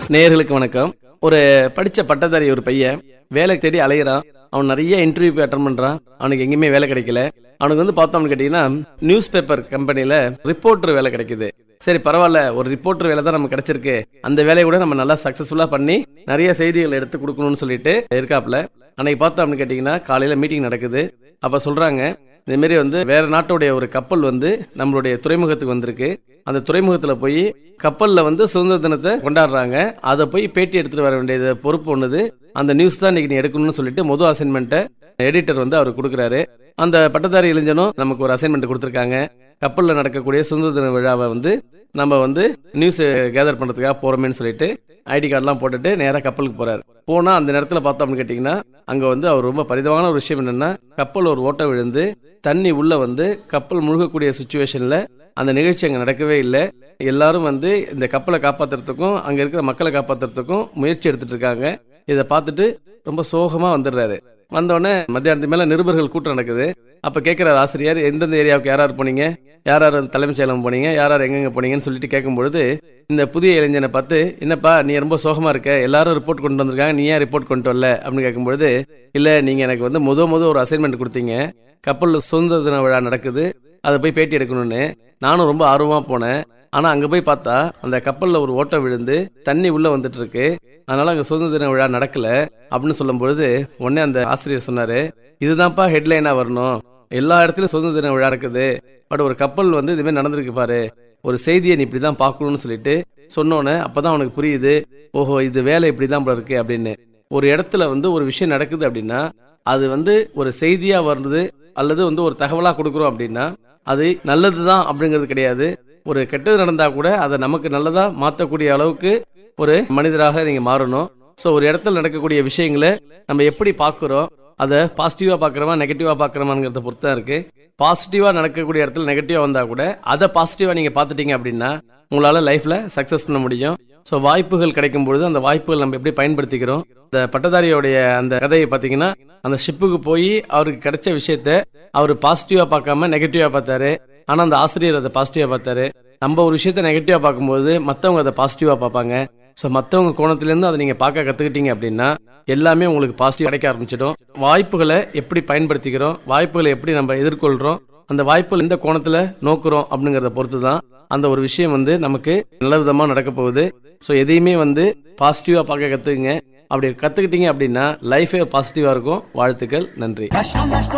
நேயர்களுக்கு வணக்கம் ஒரு படிச்ச பட்டதாரி ஒரு பையன் வேலை தேடி அலையிறான் அவன் நிறைய இன்டர்வியூ போய் அட்டன் பண்றான் அவனுக்கு எங்கேயுமே வேலை கிடைக்கல அவனுக்கு வந்து பார்த்தோம்னு கேட்டீங்கன்னா நியூஸ் பேப்பர் கம்பெனில ரிப்போர்ட்டர் வேலை கிடைக்குது சரி பரவாயில்ல ஒரு ரிப்போர்ட்டர் வேலை தான் நமக்கு கிடைச்சிருக்கு அந்த வேலையை கூட நம்ம நல்லா சக்சஸ்ஃபுல்லா பண்ணி நிறைய செய்திகள் எடுத்து கொடுக்கணும்னு சொல்லிட்டு இருக்காப்ல அன்னைக்கு பார்த்தோம்னு கேட்டீங்கன்னா காலையில மீட்டிங் நடக்குது அப்ப சொல்றாங்க இந்த மாதிரி வந்து வேற நாட்டுடைய ஒரு கப்பல் வந்து நம்மளுடைய துறைமுகத்துக்கு வந்திருக்கு அந்த துறைமுகத்துல போய் கப்பல்ல வந்து சுதந்திர தினத்தை கொண்டாடுறாங்க அதை போய் பேட்டி எடுத்துட்டு வர வேண்டியது பொறுப்பு ஒண்ணுது அந்த நியூஸ் தான் இன்னைக்கு நீ எடுக்கணும்னு சொல்லிட்டு முதல் அசைன்மெண்ட்டை எடிட்டர் வந்து அவர் கொடுக்குறாரு அந்த பட்டதாரி இளைஞனும் நமக்கு ஒரு அசைன்மெண்ட் கொடுத்துருக்காங்க கப்பல்ல நடக்கக்கூடிய சுதந்திர தின விழாவை வந்து நம்ம வந்து நியூஸ் கேதர் பண்றதுக்காக போறோமேன்னு சொல்லிட்டு ஐடி கார்டெல்லாம் போட்டுட்டு நேராக கப்பலுக்கு போறாரு போனா அந்த நேரத்தில் பார்த்தோம்னு கேட்டிங்கன்னா அங்க வந்து அவர் ரொம்ப பரிதமான ஒரு விஷயம் என்னன்னா கப்பல் ஒரு ஓட்ட விழுந்து தண்ணி உள்ள வந்து கப்பல் முழுகக்கூடிய சுச்சுவேஷன்ல அந்த நிகழ்ச்சி அங்க நடக்கவே இல்லை எல்லாரும் வந்து இந்த கப்பலை காப்பாத்துறதுக்கும் அங்க இருக்கிற மக்களை காப்பாத்துறதுக்கும் முயற்சி எடுத்துட்டு இருக்காங்க இதை பார்த்துட்டு ரொம்ப சோகமா வந்துடுறாரு வந்தோடனே மத்தியானத்து மேல நிருபர்கள் கூட்டம் நடக்குது அப்ப கேட்கிறார் ஆசிரியர் எந்தெந்த ஏரியாவுக்கு யார் யார் போனீங்க யார் யார் தலைமைச் செயலம் போனீங்க யார் யார் எங்கெங்க போனீங்கன்னு சொல்லிட்டு கேட்கும் பொழுது இந்த புதிய இளைஞனை பார்த்து என்னப்பா நீ ரொம்ப சோகமா இருக்க எல்லாரும் ரிப்போர்ட் கொண்டு வந்திருக்காங்க நீ ஏன் ரிப்போர்ட் கொண்டு வரல அப்படின்னு கேட்கும்பொழுது இல்ல நீங்க எனக்கு வந்து முத முத ஒரு அசைன்மெண்ட் கொடுத்தீங்க கப்பல் சுதந்திர தின விழா நடக்குது அதை போய் பேட்டி எடுக்கணும்னு நானும் ரொம்ப ஆர்வமா போனேன் ஆனா அங்க போய் பார்த்தா அந்த கப்பல்ல ஒரு ஓட்டை விழுந்து தண்ணி உள்ள வந்துட்டு இருக்கு அதனால அங்க சுதந்திர தின விழா நடக்கல அப்படின்னு சொல்லும் பொழுது உடனே அந்த ஆசிரியர் சொன்னாரு இதுதான்ப்பா ஹெட்லைனா வரணும் எல்லா இடத்துலயும் சுதந்திர தின விழா இருக்குது பட் ஒரு கப்பல் வந்து இது மாதிரி நடந்திருக்கு பாரு ஒரு செய்தியை நீ இப்படிதான் பார்க்கணும்னு சொல்லிட்டு சொன்னோன்னே அப்பதான் அவனுக்கு புரியுது ஓஹோ இது வேலை இப்படிதான் போல இருக்கு அப்படின்னு ஒரு இடத்துல வந்து ஒரு விஷயம் நடக்குது அப்படின்னா அது வந்து ஒரு செய்தியா வருது அல்லது வந்து ஒரு தகவலா கொடுக்குறோம் அப்படின்னா அது நல்லதுதான் அப்படிங்கிறது கிடையாது ஒரு கெட்டது நடந்தா கூட அதை நமக்கு நல்லதா மாத்தக்கூடிய அளவுக்கு ஒரு மனிதராக நீங்க மாறணும் ஸோ ஒரு இடத்துல நடக்கக்கூடிய விஷயங்களை நம்ம எப்படி பார்க்குறோம் அதை பாசிட்டிவா பார்க்குறோமா நெகட்டிவா பார்க்குறோமாங்கிறத பொறுத்து தான் இருக்கு பாசிட்டிவா நடக்கக்கூடிய இடத்துல நெகட்டிவா வந்தா கூட அதை பாசிட்டிவா நீங்க பார்த்துட்டீங்க அப்படின்னா உங்களால லைஃப்ல சக்சஸ் பண்ண முடியும் ஸோ வாய்ப்புகள் கிடைக்கும் பொழுது அந்த வாய்ப்புகள் நம்ம எப்படி பயன்படுத்திக்கிறோம் இந்த பட்டதாரியோடைய அந்த கதையை பார்த்தீங்கன்னா அந்த ஷிப்புக்கு போய் அவருக்கு கிடைச்ச விஷயத்த அவர் பாசிட்டிவா பார்க்காம நெகட்டிவா பார்த்தாரு ஆனா அந்த ஆசிரியர் அதை பாசிட்டிவா பார்த்தாரு நம்ம ஒரு விஷயத்த நெகட்டிவா பார்க்கும்போது மத்தவங்க அதை பாசிட்டிவா பார்ப்பாங்க ஸோ மற்றவங்க கோணத்திலேருந்து அதை நீங்கள் பார்க்க கற்றுக்கிட்டீங்க அப்படின்னா எல்லாமே உங்களுக்கு பாசிட்டிவ் கிடைக்க ஆரம்பிச்சிடும் வாய்ப்புகளை எப்படி பயன்படுத்திக்கிறோம் வாய்ப்புகளை எப்படி நம்ம எதிர்கொள்கிறோம் அந்த வாய்ப்புகள் எந்த கோணத்தில் நோக்குறோம் அப்படிங்கிறத பொறுத்து தான் அந்த ஒரு விஷயம் வந்து நமக்கு நல்ல விதமாக நடக்க போகுது ஸோ எதையுமே வந்து பாசிட்டிவாக பார்க்க கற்றுக்குங்க அப்படி கற்றுக்கிட்டீங்க அப்படின்னா லைஃபே பாசிட்டிவாக இருக்கும் வாழ்த்துக்கள் நன்றி கஷ்டம் நஷ்டம்